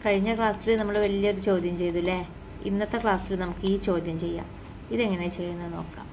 കഴിഞ്ഞ ക്ലാസ്സിൽ നമ്മൾ വലിയൊരു ചോദ്യം ചെയ്തു അല്ലേ ഇന്നത്തെ ക്ലാസ്സിൽ നമുക്ക് ഈ ചോദ്യം ചെയ്യാം ഇതെങ്ങനെ ചെയ്യുന്നത് നോക്കാം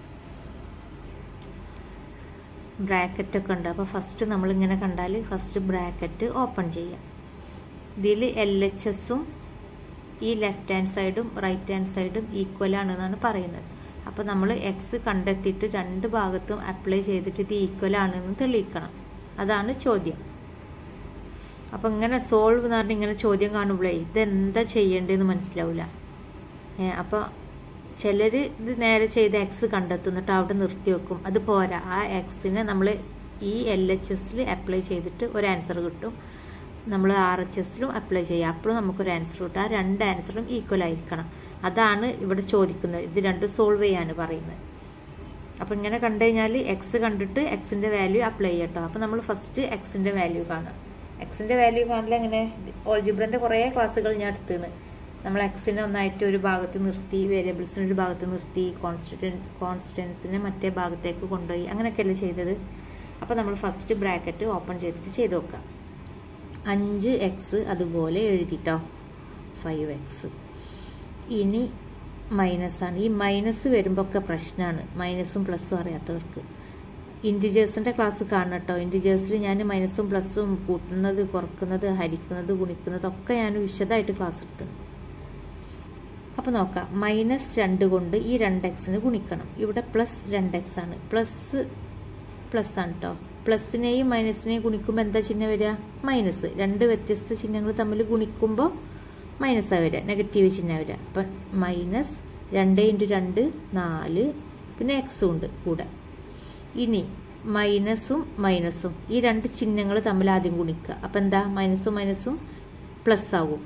ബ്രാക്കറ്റ് ഒക്കെ ഉണ്ട് അപ്പോൾ ഫസ്റ്റ് നമ്മളിങ്ങനെ കണ്ടാൽ ഫസ്റ്റ് ബ്രാക്കറ്റ് ഓപ്പൺ ചെയ്യാം ഇതിൽ എൽ എച്ച് എസും ഈ ലെഫ്റ്റ് ഹാൻഡ് സൈഡും റൈറ്റ് ഹാൻഡ് സൈഡും ഈക്വൽ ആണെന്നാണ് പറയുന്നത് അപ്പോൾ നമ്മൾ എക്സ് കണ്ടെത്തിയിട്ട് രണ്ട് ഭാഗത്തും അപ്ലൈ ചെയ്തിട്ട് ഇത് ഈക്വൽ ആണെന്ന് തെളിയിക്കണം അതാണ് ചോദ്യം അപ്പം ഇങ്ങനെ സോൾവ് എന്ന് പറഞ്ഞാൽ ഇങ്ങനെ ചോദ്യം കാണുമ്പോഴേ ഇതെന്താ ചെയ്യേണ്ടതെന്ന് മനസ്സിലാവില്ല അപ്പോൾ ചിലർ ഇത് നേരെ ചെയ്ത് എക്സ് കണ്ടെത്തും എന്നിട്ട് അവിടെ നിർത്തി വെക്കും അത് പോരാ ആ എക്സിനെ നമ്മൾ ഈ എൽ എച്ച് എസിൽ അപ്ലൈ ചെയ്തിട്ട് ഒരു ആൻസർ കിട്ടും നമ്മൾ ആർ എച്ച് എസിലും അപ്ലൈ ചെയ്യുക അപ്പോഴും നമുക്കൊരു ആൻസർ കിട്ടും ആ രണ്ട് ആൻസറും ഈക്വൽ ആയിരിക്കണം അതാണ് ഇവിടെ ചോദിക്കുന്നത് ഇത് രണ്ടും സോൾവ് ചെയ്യാൻ പറയുന്നത് അപ്പം ഇങ്ങനെ കണ്ടു കഴിഞ്ഞാൽ എക്സ് കണ്ടിട്ട് എക്സിൻ്റെ വാല്യൂ അപ്ലൈ ചെയ്യട്ടോ അപ്പം നമ്മൾ ഫസ്റ്റ് എക്സിൻ്റെ വാല്യൂ കാണുക എക്സിൻ്റെ വാല്യൂ കാണില്ല ഇങ്ങനെ ഓൾജിബ്രൻ്റെ കുറേ ക്ലാസ്സുകൾ ഞാൻ എടുത്താണ് നമ്മൾ എക്സിനെ ഒന്നായിട്ട് ഒരു ഭാഗത്ത് നിർത്തി വേരിയബിൾസിനെ ഒരു ഭാഗത്ത് നിർത്തി കോൺസ്റ്റൻ കോൺസ്റ്റൻസിനെ മറ്റേ ഭാഗത്തേക്ക് കൊണ്ടുപോയി അങ്ങനെയൊക്കെയല്ലേ ചെയ്തത് അപ്പോൾ നമ്മൾ ഫസ്റ്റ് ബ്രാക്കറ്റ് ഓപ്പൺ ചെയ്തിട്ട് ചെയ്ത് നോക്കാം അഞ്ച് എക്സ് അതുപോലെ എഴുതിട്ടോ ഫൈവ് എക്സ് ഇനി മൈനസ് ആണ് ഈ മൈനസ് വരുമ്പോൾ ഒക്കെ പ്രശ്നമാണ് മൈനസും പ്ലസും അറിയാത്തവർക്ക് ഇൻറ്റിജേഴ്സിൻ്റെ ക്ലാസ് കാണണം കേട്ടോ ഇൻറ്റിജേഴ്സിൽ ഞാൻ മൈനസും പ്ലസും കൂട്ടുന്നത് കുറക്കുന്നത് ഹരിക്കുന്നത് ഗുണിക്കുന്നത് ഒക്കെ ഞാൻ വിശദമായിട്ട് ക്ലാസ് എടുത്തു അപ്പോൾ നോക്കാം മൈനസ് രണ്ട് കൊണ്ട് ഈ രണ്ട് എക്സിന് ഗുണിക്കണം ഇവിടെ പ്ലസ് രണ്ട് എക്സ് ആണ് പ്ലസ് പ്ലസ് ആണ് കേട്ടോ പ്ലസിനെയും മൈനസിനെയും ഗുണിക്കുമ്പോൾ എന്താ ചിഹ്നം വരിക മൈനസ് രണ്ട് വ്യത്യസ്ത ചിഹ്നങ്ങൾ തമ്മിൽ ഗുണിക്കുമ്പോൾ മൈനസാണ് വരിക നെഗറ്റീവ് ചിഹ്നം വരിക അപ്പം മൈനസ് രണ്ട് ഇൻറ്റു രണ്ട് നാല് പിന്നെ എക്സും ഉണ്ട് കൂടെ ഇനി മൈനസും മൈനസും ഈ രണ്ട് ചിഹ്നങ്ങൾ തമ്മിൽ ആദ്യം ഗുണിക്കുക അപ്പം എന്താ മൈനസും മൈനസും പ്ലസ് ആകും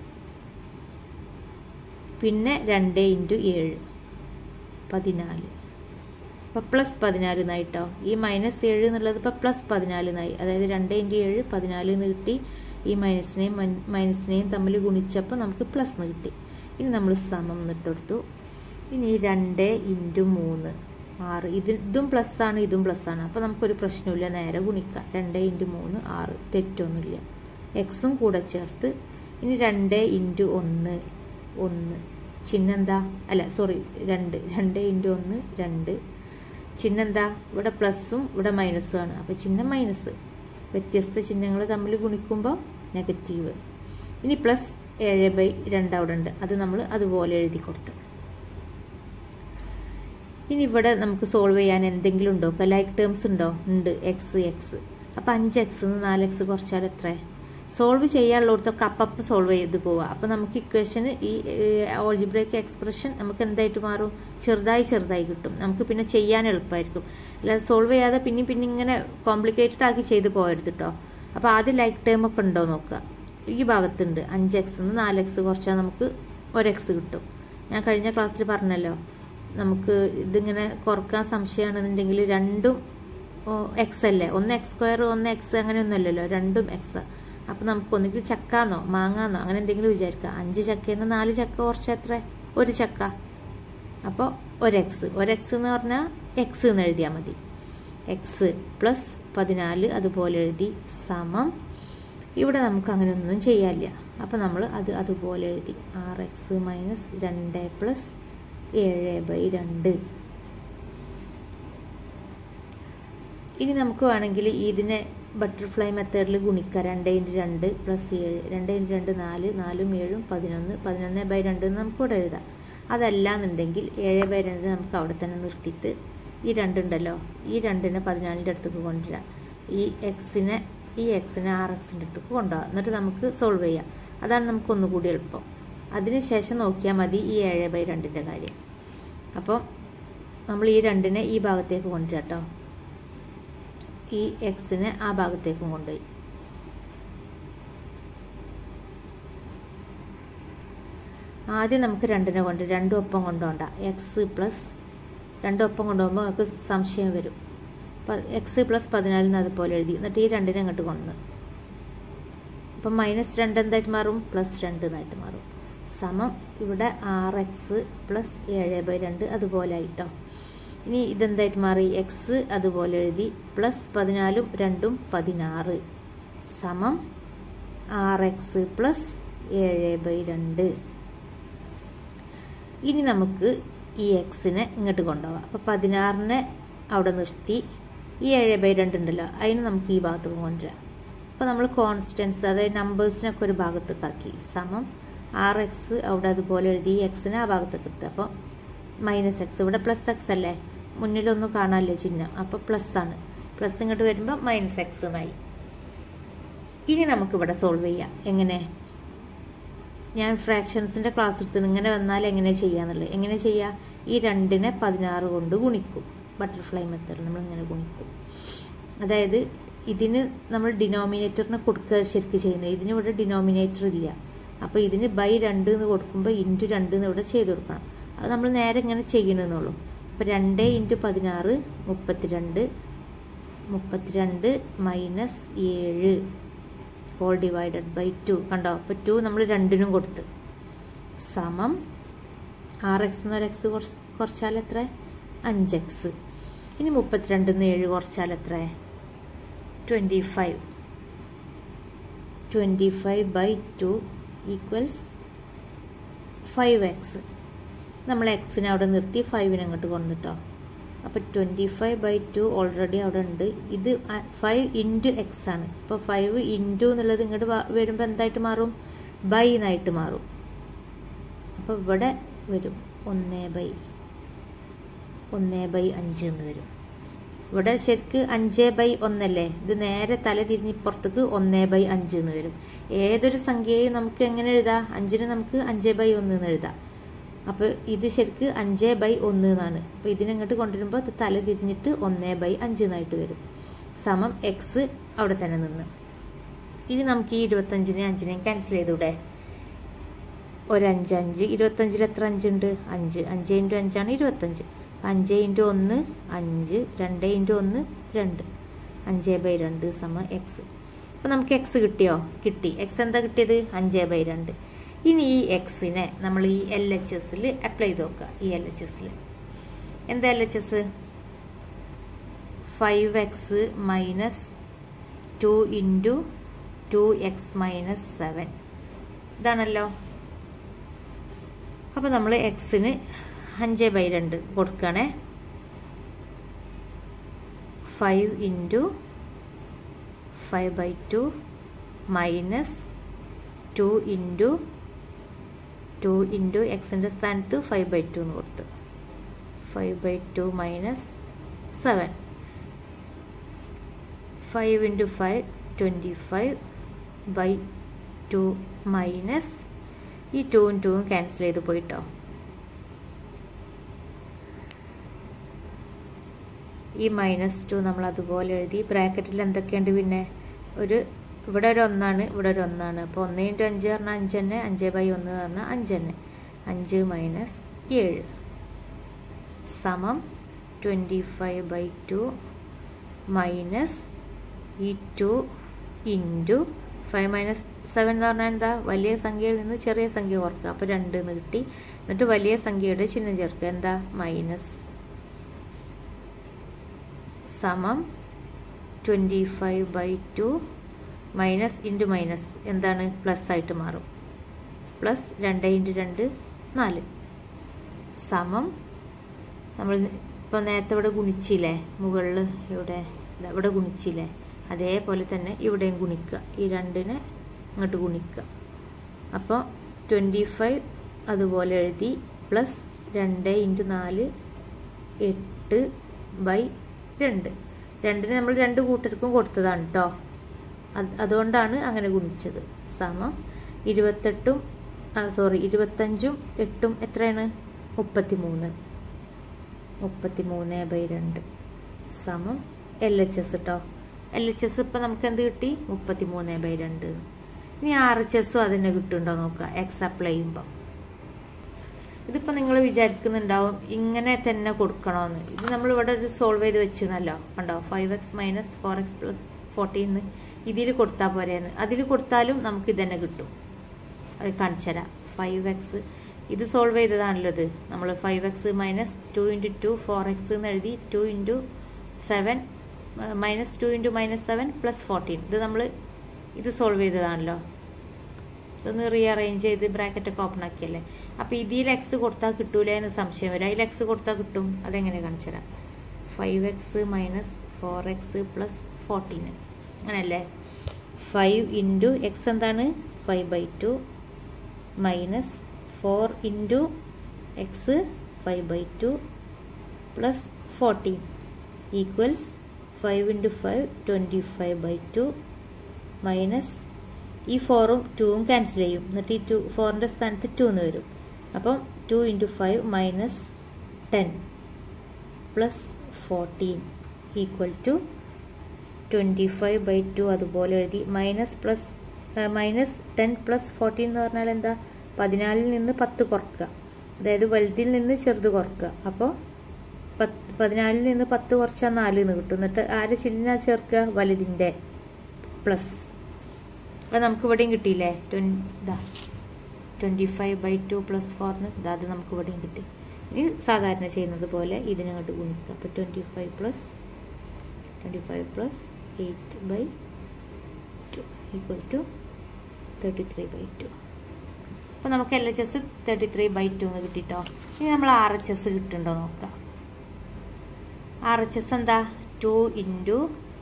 പിന്നെ രണ്ട് ഇൻറ്റു ഏഴ് പതിനാല് അപ്പോൾ പ്ലസ് പതിനാല് എന്നായിട്ടോ ഈ മൈനസ് ഏഴ് എന്നുള്ളത് ഇപ്പോൾ പ്ലസ് പതിനാല് എന്നായി അതായത് രണ്ട് ഇൻറ്റു ഏഴ് പതിനാല് എന്ന് കിട്ടി ഈ മൈനസിനെയും മൈനസിനെയും തമ്മിൽ ഗുണിച്ചപ്പോൾ നമുക്ക് പ്ലസ് എന്ന് കിട്ടി ഇനി നമ്മൾ സമം എന്നിട്ടെടുത്തു ഇനി രണ്ട് ഇൻറ്റു മൂന്ന് ആറ് ഇത് ഇതും പ്ലസ് ആണ് ഇതും പ്ലസ് ആണ് അപ്പോൾ നമുക്കൊരു പ്രശ്നമില്ല നേരെ ഗുണിക്കാം രണ്ട് ഇൻറ്റു മൂന്ന് ആറ് തെറ്റൊന്നുമില്ല എക്സും കൂടെ ചേർത്ത് ഇനി രണ്ട് ഇൻറ്റു ഒന്ന് ഒന്ന് ചിഹ്നം എന്താ അല്ല സോറി രണ്ട് രണ്ട് ഇൻറ്റു ഒന്ന് രണ്ട് ചിഹ്നം എന്താ ഇവിടെ പ്ലസും ഇവിടെ മൈനസും ആണ് അപ്പോൾ ചിഹ്നം മൈനസ് വ്യത്യസ്ത ചിഹ്നങ്ങൾ തമ്മിൽ ഗുണിക്കുമ്പോൾ നെഗറ്റീവ് ഇനി പ്ലസ് ഏഴ് ബൈ രണ്ട് അവിടെ ഉണ്ട് അത് നമ്മൾ അതുപോലെ എഴുതി കൊടുത്തു ഇനി ഇവിടെ നമുക്ക് സോൾവ് ചെയ്യാൻ എന്തെങ്കിലും ഉണ്ടോ ലൈക്ക് ടേംസ് ഉണ്ടോ ഉണ്ട് എക്സ് എക്സ് അപ്പം അഞ്ച് എക്സ് നാല് എക്സ് കുറച്ചാൽ എത്ര സോൾവ് ചെയ്യാനുള്ളിടത്തൊക്കെ അപ്പം സോൾവ് ചെയ്ത് പോവുക അപ്പം നമുക്ക് ഇക്വേഷന് ഈ ഓൾജിബ്രേക്ക് എക്സ്പ്രഷൻ നമുക്ക് എന്തായിട്ട് മാറും ചെറുതായി ചെറുതായി കിട്ടും നമുക്ക് പിന്നെ ചെയ്യാൻ എളുപ്പമായിരിക്കും അല്ലാതെ സോൾവ് ചെയ്യാതെ പിന്നെ പിന്നെ ഇങ്ങനെ കോംപ്ലിക്കേറ്റഡ് ആക്കി ചെയ്ത് പോകരുത് കേട്ടോ അപ്പോൾ ആദ്യം ലൈക്ക് ടേം ഒക്കെ ഉണ്ടോ നോക്കുക ഈ ഭാഗത്തുണ്ട് അഞ്ച് എക്സ് നിന്ന് നാല് എക്സ് കുറച്ചാൽ നമുക്ക് ഒരു എക്സ് കിട്ടും ഞാൻ കഴിഞ്ഞ ക്ലാസ്സിൽ പറഞ്ഞല്ലോ നമുക്ക് ഇതിങ്ങനെ കുറക്കാൻ സംശയമാണെന്നുണ്ടെങ്കിൽ രണ്ടും എക്സ് അല്ലേ ഒന്ന് എക്സ് സ്ക്വയർ ഒന്ന് എക്സ് അങ്ങനെയൊന്നുമല്ലല്ലോ രണ്ടും എക്സ് അപ്പം നമുക്ക് ഒന്നുകിൽ ചക്കാന്നോ മാങ്ങാന്നോ അങ്ങനെ എന്തെങ്കിലും വിചാരിക്കാം അഞ്ച് ചക്കയിൽ നിന്ന് നാല് ചക്ക കുറച്ച് എത്ര ഒരു ചക്ക അപ്പോൾ ഒരു എക്സ് ഒരു എക്സ് എന്ന് പറഞ്ഞാൽ എക്സ് എന്ന് എഴുതിയാൽ മതി എക്സ് പ്ലസ് പതിനാല് അതുപോലെ എഴുതി സമം ഇവിടെ നമുക്ക് അങ്ങനെ ഒന്നും ചെയ്യാനില്ല അപ്പം നമ്മൾ അത് അതുപോലെ എഴുതി ആറ് എക്സ് മൈനസ് രണ്ട് പ്ലസ് ഏഴ് ബൈ രണ്ട് ഇനി നമുക്ക് വേണമെങ്കിൽ ഇതിനെ ബട്ടർഫ്ലൈ മെത്തേഡിൽ ഗുണിക്കുക രണ്ട് ഇൻറ്റു രണ്ട് പ്ലസ് ഏഴ് രണ്ട് ഇൻറ്റു രണ്ട് നാല് നാലും ഏഴും പതിനൊന്ന് പതിനൊന്ന് ബൈ രണ്ട് എന്ന് നമുക്ക് ഇവിടെ എഴുതാം അതല്ല എന്നുണ്ടെങ്കിൽ ഏഴ് ബൈ രണ്ട് നമുക്ക് അവിടെ തന്നെ നിർത്തിയിട്ട് ഈ രണ്ടുണ്ടല്ലോ ഈ രണ്ടിനെ പതിനാലിൻ്റെ അടുത്തേക്ക് കൊണ്ടുവരാം ഈ എക്സിനെ ഈ എക്സിനെ ആർ എക്സിൻ്റെ അടുത്തേക്ക് കൊണ്ടുപോകാം എന്നിട്ട് നമുക്ക് സോൾവ് ചെയ്യാം അതാണ് നമുക്ക് ഒന്നുകൂടി എളുപ്പം അതിനുശേഷം നോക്കിയാൽ മതി ഈ ഏഴ് ബൈ രണ്ടിൻ്റെ കാര്യം അപ്പോൾ നമ്മൾ ഈ രണ്ടിനെ ഈ ഭാഗത്തേക്ക് കൊണ്ടുവരാം കേട്ടോ ഈ എക്സിനെ ആ ഭാഗത്തേക്കും കൊണ്ടുപോയി ആദ്യം നമുക്ക് രണ്ടിനെ കൊണ്ട് രണ്ടും ഒപ്പം കൊണ്ടുപോകണ്ട എക്സ് പ്ലസ് രണ്ടും ഒപ്പം കൊണ്ടുപോകുമ്പോൾ നമുക്ക് സംശയം വരും എക്സ് പ്ലസ് പതിനാലിന് അതുപോലെ എഴുതി എന്നിട്ട് ഈ രണ്ടിനെ അങ്ങോട്ട് കൊണ്ടുവന്ന് അപ്പം മൈനസ് രണ്ട് എന്തായിട്ട് മാറും പ്ലസ് രണ്ട് എന്നായിട്ട് മാറും സമം ഇവിടെ ആറ് എക്സ് പ്ലസ് ഏഴ് ബൈ രണ്ട് അതുപോലെ ആയിട്ടോ ഇനി ഇതെന്തായിട്ട് മാറി എക്സ് അതുപോലെ എഴുതി പ്ലസ് പതിനാലും രണ്ടും പതിനാറ് സമം ആറ് എക്സ് പ്ലസ് ഏഴ് ബൈ രണ്ട് ഇനി നമുക്ക് ഈ എക്സിനെ ഇങ്ങോട്ട് കൊണ്ടുപോകാം അപ്പോൾ പതിനാറിനെ അവിടെ നിർത്തി ഈ ഏഴ് ബൈ രണ്ട് ഉണ്ടല്ലോ അതിന് നമുക്ക് ഈ ഭാഗത്തേക്ക് കൊണ്ടുവരാം അപ്പോൾ നമ്മൾ കോൺസ്റ്റൻസ് അതായത് നമ്പേഴ്സിനൊക്കെ ഒരു ഭാഗത്തേക്കാക്കി സമം ആർ എക്സ് അവിടെ അതുപോലെ എഴുതി ഈ എക്സിനെ ആ ഭാഗത്തേക്ക് എടുത്ത് അപ്പോൾ മൈനസ് എക്സ് ഇവിടെ പ്ലസ് എക്സ് അല്ലേ മുന്നിലൊന്നും കാണാനില്ല ചിഹ്നം അപ്പോൾ പ്ലസ് ആണ് പ്ലസ് ഇങ്ങോട്ട് വരുമ്പോൾ മൈനസ് എക്സ് എന്നായി ഇനി നമുക്കിവിടെ സോൾവ് ചെയ്യാം എങ്ങനെ ഞാൻ ഫ്രാക്ഷൻസിൻ്റെ ക്ലാസ് എടുത്ത് ഇങ്ങനെ വന്നാൽ എങ്ങനെ ചെയ്യാന്നുള്ളത് എങ്ങനെ ചെയ്യുക ഈ രണ്ടിനെ പതിനാറ് കൊണ്ട് ഗുണിക്കും ബട്ടർഫ്ലൈ മെത്തേഡ് നമ്മൾ ഇങ്ങനെ ഗുണിക്കും അതായത് ഇതിന് നമ്മൾ ഡിനോമിനേറ്ററിനെ കൊടുക്കുക ശരിക്കും ചെയ്യുന്നത് ഇതിന് ഇവിടെ ഡിനോമിനേറ്റർ ഇല്ല അപ്പോൾ ഇതിന് ബൈ രണ്ട് എന്ന് കൊടുക്കുമ്പോൾ ഇൻറ്റു രണ്ട് എന്ന് ഇവിടെ ചെയ്ത് കൊടുക്കണം അത് നമ്മൾ നേരെ ഇങ്ങനെ ചെയ്യണമെന്നുള്ളൂ അപ്പോൾ രണ്ട് ഇൻറ്റു പതിനാറ് മുപ്പത്തിരണ്ട് മുപ്പത്തിരണ്ട് മൈനസ് ഏഴ് ഹോൾ ഡിവൈഡഡ് ബൈ ടു കണ്ടോ അപ്പോൾ ടു നമ്മൾ രണ്ടിനും കൊടുത്ത് സമം ആർ എക്സ് എന്നൊരു എക്സ് കുറച്ച് കുറച്ചാൽ എത്ര അഞ്ച് എക്സ് ഇനി മുപ്പത്തിരണ്ടിൽ നിന്ന് ഏഴ് കുറച്ചാൽ എത്ര twenty five twenty five by two equals five x നമ്മൾ എക്സിനെ അവിടെ നിർത്തി ഫൈവിനെ അങ്ങോട്ട് കൊണ്ടിട്ടോ അപ്പോൾ twenty five by two already അവിടെ ഉണ്ട് ഇത് ഫൈവ് ഇൻറ്റു എക്സ് ആണ് അപ്പോൾ ഫൈവ് ഇൻറ്റു എന്നുള്ളത് ഇങ്ങോട്ട് വരുമ്പോൾ എന്തായിട്ട് മാറും ബൈ എന്നായിട്ട് മാറും അപ്പോൾ ഇവിടെ വരും ഒന്ന് ബൈ ഒന്ന് ബൈ അഞ്ച് എന്ന് വരും ഇവിടെ ശരിക്ക് അഞ്ച് ബൈ ഒന്നല്ലേ ഇത് നേരെ തല തിരിഞ്ഞ് ഇപ്പുറത്തേക്ക് ഒന്ന് ബൈ അഞ്ച് എന്ന് വരും ഏതൊരു സംഖ്യയും നമുക്ക് എങ്ങനെ എഴുതാം അഞ്ചിന് നമുക്ക് അഞ്ച് ബൈ ഒന്ന് എന്ന് എഴുതാം അപ്പോൾ ഇത് ശരിക്ക് അഞ്ച് ബൈ ഒന്ന് എന്നാണ് അപ്പോൾ ഇതിനങ്ങോട്ട് കൊണ്ടുവരുമ്പോൾ ഇത് തല തിരിഞ്ഞിട്ട് ഒന്ന് ബൈ അഞ്ച് എന്നായിട്ട് വരും സമം എക്സ് അവിടെ തന്നെ നിന്ന് ഇനി നമുക്ക് ഈ ഇരുപത്തഞ്ചിനെ അഞ്ചിനെയും ക്യാൻസൽ ചെയ്തൂടെ ഒരഞ്ച് അഞ്ച് ഇരുപത്തഞ്ചിൽ എത്ര അഞ്ചുണ്ട് അഞ്ച് അഞ്ച് ഇൻറ്റു അഞ്ചാണ് ഇരുപത്തഞ്ച് അഞ്ച് ഇൻറ്റു ഒന്ന് അഞ്ച് രണ്ട് ഇൻറ്റു ഒന്ന് രണ്ട് അഞ്ച് ബൈ രണ്ട് സമ എക്സ് അപ്പോൾ നമുക്ക് എക്സ് കിട്ടിയോ കിട്ടി എക്സ് എന്താ കിട്ടിയത് അഞ്ച് ബൈ രണ്ട് ഇനി ഈ എക്സിനെ നമ്മൾ ഈ എൽ എച്ച് എസിൽ അപ്ലൈ ചെയ്ത് നോക്കുക ഈ എൽ എച്ച് എസിൽ എന്താ L H S five x minus two into two x minus seven ഇതാണല്ലോ അപ്പോൾ നമ്മൾ എക്സിന് അഞ്ച് ബൈ രണ്ട് കൊടുക്കണേ five into five by two minus two into two into എക്സിൻ്റെ സ്ഥാനത്ത് ഫൈവ് ബൈ ടു എന്ന് കൊടുത്തു five by two minus seven five into five twenty five by two minus ഈ ടൂവും ടൂവും ക്യാൻസൽ ചെയ്ത് പോയിട്ടോ ഈ മൈനസ് ടു നമ്മൾ അതുപോലെ എഴുതി ബ്രാക്കറ്റിൽ എന്തൊക്കെയുണ്ട് പിന്നെ ഒരു ഇവിടെ ഒരു ഒന്നാണ് ഇവിടെ ഒരു ഒന്നാണ് അപ്പോൾ ഒന്ന് ഇൻറ്റു അഞ്ച് പറഞ്ഞാൽ അഞ്ച് തന്നെ അഞ്ച് ബൈ ഒന്ന് പറഞ്ഞാൽ അഞ്ച് തന്നെ അഞ്ച് മൈനസ് ഏഴ് സമം twenty five by two minus ഈ two into five minus seven എന്ന് പറഞ്ഞാൽ എന്താ വലിയ സംഖ്യയിൽ നിന്ന് ചെറിയ സംഖ്യ കുറക്കുക അപ്പോൾ രണ്ട് എന്ന് കിട്ടി എന്നിട്ട് വലിയ സംഖ്യയുടെ ചിഹ്നം ചേർക്കുക എന്താ മൈനസ് സമം twenty five by two minus into minus എന്താണ് പ്ലസ് ആയിട്ട് മാറും പ്ലസ് രണ്ട് ഇൻറ്റു രണ്ട് നാല് സമം നമ്മൾ ഇപ്പോൾ നേരത്തെ ഇവിടെ ഗുണിച്ചില്ലേ മുകളിൽ ഇവിടെ ഇവിടെ ഗുണിച്ചില്ലേ അതേപോലെ തന്നെ ഇവിടെയും ഗുണിക്കുക ഈ രണ്ടിനെ ഇങ്ങോട്ട് ഗുണിക്കുക അപ്പോൾ ട്വൻറ്റി ഫൈവ് അതുപോലെ എഴുതി പ്ലസ് രണ്ട് ഇൻറ്റു നാല് എട്ട് ബൈ രണ്ട് രണ്ടിന് നമ്മൾ രണ്ട് കൂട്ടർക്കും കൊടുത്തതാണ് കേട്ടോ അതുകൊണ്ടാണ് അങ്ങനെ ഗുണിച്ചത് സമം ഇരുപത്തെട്ടും സോറി ഇരുപത്തഞ്ചും എട്ടും എത്രയാണ് മുപ്പത്തി മൂന്ന് മുപ്പത്തി മൂന്ന് ബൈ രണ്ട് സമം എൽ എച്ച് എസ് കേട്ടോ എൽ എച്ച് എസ് ഇപ്പം നമുക്ക് എന്ത് കിട്ടി മുപ്പത്തി മൂന്ന് ബൈ രണ്ട് ഇനി ആർ എച്ച് എസും അതിനെ കിട്ടുന്നുണ്ടോ നോക്കുക എക്സ് അപ്ലൈ ചെയ്യുമ്പോൾ ഇതിപ്പോൾ നിങ്ങൾ വിചാരിക്കുന്നുണ്ടാവും ഇങ്ങനെ തന്നെ കൊടുക്കണമെന്ന് ഇത് നമ്മൾ ഇവിടെ ഒരു സോൾവ് ചെയ്ത് വെച്ചിരുന്നല്ലോ കണ്ടോ five x minus four x plus ഫോർട്ടീന്ന് ഇതിൽ കൊടുത്താൽ പോരെയെന്ന് അതിൽ കൊടുത്താലും നമുക്ക് ഇതന്നെ കിട്ടും അത് കാണിച്ചു തരാം ഫൈവ് എക്സ് ഇത് സോൾവ് ചെയ്തതാണല്ലോ ഇത് നമ്മൾ five x minus two into two four x എന്ന് എഴുതി two into seven minus two into minus seven plus fourteen ഇത് നമ്മൾ ഇത് സോൾവ് ചെയ്തതാണല്ലോ ഇതൊന്ന് റീഅറേഞ്ച് ചെയ്ത് ബ്രാക്കറ്റൊക്കെ ഓപ്പൺ ആക്കിയല്ലേ അപ്പോൾ ഇതിൽ എക്സ് കൊടുത്താൽ കിട്ടൂല എന്ന് സംശയം വരും അതിൽ എക്സ് കൊടുത്താൽ കിട്ടും അതെങ്ങനെ കാണിച്ചു തരാം five x minus four x plus fourteen അങ്ങനല്ലേ ഫൈവ് ഇൻറ്റു എക്സ് എന്താണ് five by two minus four into x five by two plus fourteen equals five into five twenty five by two minus ഈ ഫോറും ടൂവും cancel ചെയ്യും എന്നിട്ട് ഈ to ഫോറിൻ്റെ സ്ഥാനത്ത് ടു എന്ന് വരും അപ്പം two into five minus ten plus fourteen equal to twenty five by two അതുപോലെ എഴുതി minus plus minus ten plus fourteen എന്ന് പറഞ്ഞാൽ എന്താ പതിനാലിൽ നിന്ന് പത്ത് കുറക്കുക അതായത് വലുതിൽ നിന്ന് ചെറുത് കുറക്കുക അപ്പോൾ പത്ത് പതിനാലിൽ നിന്ന് പത്ത് കുറച്ചാൽ നാലിൽ നിന്ന് കിട്ടും എന്നിട്ട് ആര് ചിഹ്ന ചേർക്കുക വലുതിൻ്റെ പ്ലസ് അത് നമുക്ക് ഇവിടെയും കിട്ടിയില്ലേ ഇതാ twenty five by two plus ഫോറിന് ഇതാ അത് നമുക്ക് ഇവിടെയും കിട്ടി ഇനി സാധാരണ ചെയ്യുന്നത് പോലെ ഇതിനങ്ങോട്ട് ഗുണിക്കുക അപ്പോൾ twenty five plus twenty five plus eight by two equal to thirty three by two അപ്പോൾ നമുക്ക് L H S thirty three by two എന്ന് കിട്ടിട്ടോ ഇനി നമ്മൾ ആർ എച്ച് എസ് കിട്ടുന്നുണ്ടോ നോക്കാം ആർ എച്ച് എസ് എന്താ two into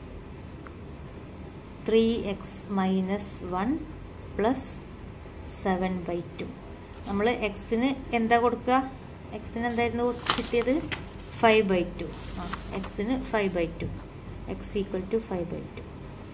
three x minus one plus seven by two നമ്മൾ എക്സിന് എന്താ കൊടുക്കുക എക്സിന് എന്തായിരുന്നു കിട്ടിയത് ഫൈവ് ബൈ ടു ആ എക്സിന് five by two x equal to five by two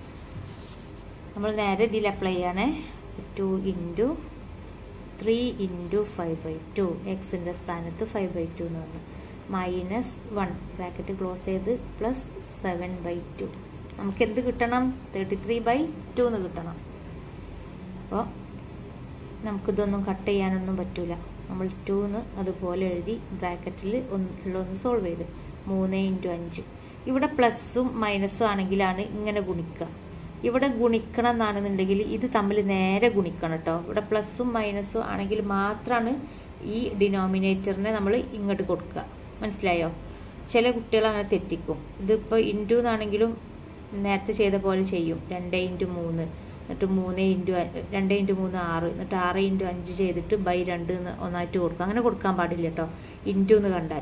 നമ്മൾ നേരെ ഇതിൽ അപ്ലൈ ചെയ്യണേ two into three into five by two എക്സിൻ്റെ സ്ഥാനത്ത് ഫൈവ് ബൈ ടു എന്ന് പറഞ്ഞു മൈനസ് വൺ ബ്രാക്കറ്റ് ക്ലോസ് ചെയ്ത് പ്ലസ് സെവൻ ബൈ ടു നമുക്ക് എന്ത് കിട്ടണം തേർട്ടി ത്രീ ബൈ ടു എന്ന് കിട്ടണം അപ്പോൾ നമുക്കിതൊന്നും കട്ട് ചെയ്യാനൊന്നും പറ്റൂല നമ്മൾ ടൂന്ന് അതുപോലെ എഴുതി ബ്രാക്കറ്റിൽ ഉള്ളൊന്ന് സോൾവ് ചെയ്ത് മൂന്ന് ഇൻറ്റു അഞ്ച് ഇവിടെ പ്ലസ്സും മൈനസും ആണെങ്കിലാണ് ഇങ്ങനെ ഗുണിക്കുക ഇവിടെ ഗുണിക്കണം എന്നാണെന്നുണ്ടെങ്കിൽ ഇത് തമ്മിൽ നേരെ ഗുണിക്കണം കേട്ടോ ഇവിടെ പ്ലസ്സും മൈനസും ആണെങ്കിൽ മാത്രമാണ് ഈ ഡിനോമിനേറ്ററിനെ നമ്മൾ ഇങ്ങോട്ട് കൊടുക്കുക മനസ്സിലായോ ചില കുട്ടികൾ അങ്ങനെ തെറ്റിക്കും ഇതിപ്പോൾ ഇൻറ്റു എന്നാണെങ്കിലും നേരത്തെ ചെയ്ത പോലെ ചെയ്യും രണ്ട് ഇൻറ്റു മൂന്ന് എന്നിട്ട് മൂന്ന് ഇൻറ്റു രണ്ട് ഇൻറ്റു മൂന്ന് ആറ് എന്നിട്ട് ആറ് ഇൻറ്റു അഞ്ച് ചെയ്തിട്ട് ബൈ രണ്ട് എന്ന് ഒന്നായിട്ട് കൊടുക്കുക അങ്ങനെ കൊടുക്കാൻ പാടില്ല കേട്ടോ ഇൻറ്റു എന്ന് കണ്ടാൽ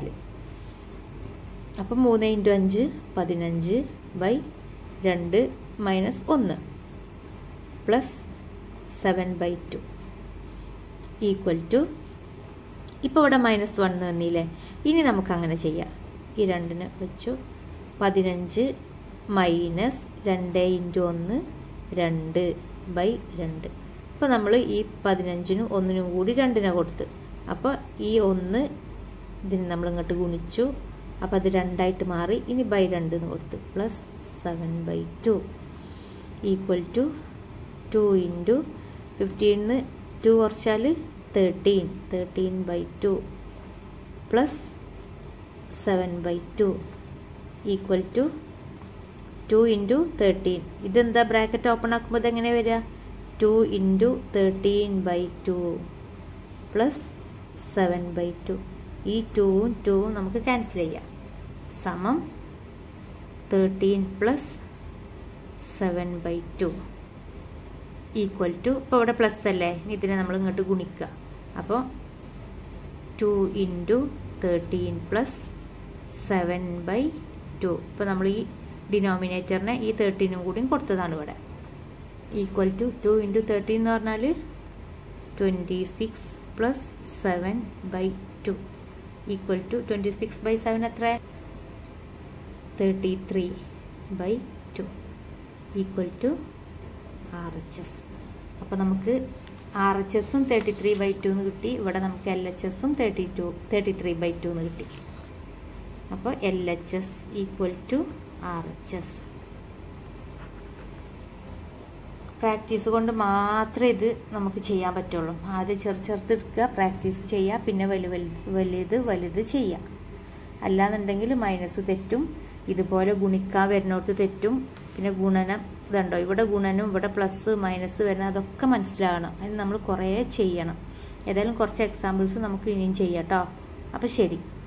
അപ്പം മൂന്ന് ഇൻറ്റു അഞ്ച് പതിനഞ്ച് ബൈ രണ്ട് മൈനസ് ഒന്ന് plus seven by two equal to ഇപ്പോൾ ഇവിടെ മൈനസ് വൺ വന്നില്ലേ ഇനി നമുക്ക് അങ്ങനെ ചെയ്യാം ഈ രണ്ടിന് വെച്ചു പതിനഞ്ച് മൈനസ് രണ്ട് ഇൻറ്റു ഒന്ന് രണ്ട് ബൈ രണ്ട് ഇപ്പോൾ നമ്മൾ ഈ പതിനഞ്ചിനും ഒന്നിനും കൂടി രണ്ടിനെ കൊടുത്ത് അപ്പോൾ ഈ ഒന്ന് ഇതിന് നമ്മൾ ഇങ്ങോട്ട് ഗുണിച്ചു അപ്പോൾ അത് രണ്ടായിട്ട് മാറി ഇനി ബൈ രണ്ട് എന്ന് കൊടുത്ത് plus seven by two equal to two into ഫിഫ്റ്റീന്ന് ടു കുറച്ചാൽ thirteen thirteen by two plus seven by two equal to two into thirteen ഇതെന്താ ബ്രാക്കറ്റ് ഓപ്പൺ ആക്കുമ്പോൾ ഇതെങ്ങനെ വരിക two into thirteen by two plus seven by two ഈ ടൂവും ടൂവും നമുക്ക് ക്യാൻസൽ ചെയ്യാം സമം thirteen plus seven by two equal to ഇപ്പോൾ ഇവിടെ പ്ലസ് അല്ലേ ഇനി ഇതിനെ നമ്മൾ ഇങ്ങോട്ട് ഗുണിക്കുക അപ്പോൾ two into thirteen plus seven by two ഇപ്പോൾ നമ്മൾ ഈ ഡിനോമിനേറ്ററിനെ ഈ തേർട്ടീനും കൂടിയും കൊടുത്തതാണ് ഇവിടെ equal to two into thirteen എന്ന് പറഞ്ഞാൽ twenty six plus seven by two equal to twenty six by seven എത്ര thirty three by two equal to R H S അപ്പോൾ നമുക്ക് ആർ എച്ച് എസും തേർട്ടി ത്രീ ബൈ ടു എന്ന് കിട്ടി ഇവിടെ നമുക്ക് എൽ എച്ച് എസും thirty two thirty three by two എന്ന് കിട്ടി അപ്പോൾ L H S equal to R H S practice കൊണ്ട് മാത്രമേ ഇത് നമുക്ക് ചെയ്യാൻ പറ്റുള്ളൂ ആദ്യം ചെറു ചെറുത്ത് എടുക്കുക പ്രാക്ടീസ് ചെയ്യുക പിന്നെ വലു വലുത് വലുത് ചെയ്യുക അല്ലാന്നുണ്ടെങ്കിൽ മൈനസ് തെറ്റും ഇതുപോലെ ഗുണിക്കാൻ വരുന്നിടത്ത് തെറ്റും പിന്നെ ഗുണനം ഇതുണ്ടോ ഇവിടെ ഗുണനും ഇവിടെ പ്ലസ് മൈനസ് വരുന്ന അതൊക്കെ മനസ്സിലാകണം അതിന് നമ്മൾ കുറേ ചെയ്യണം ഏതായാലും കുറച്ച് എക്സാമ്പിൾസ് നമുക്ക് ഇനിയും ചെയ്യാം കേട്ടോ അപ്പോൾ ശരി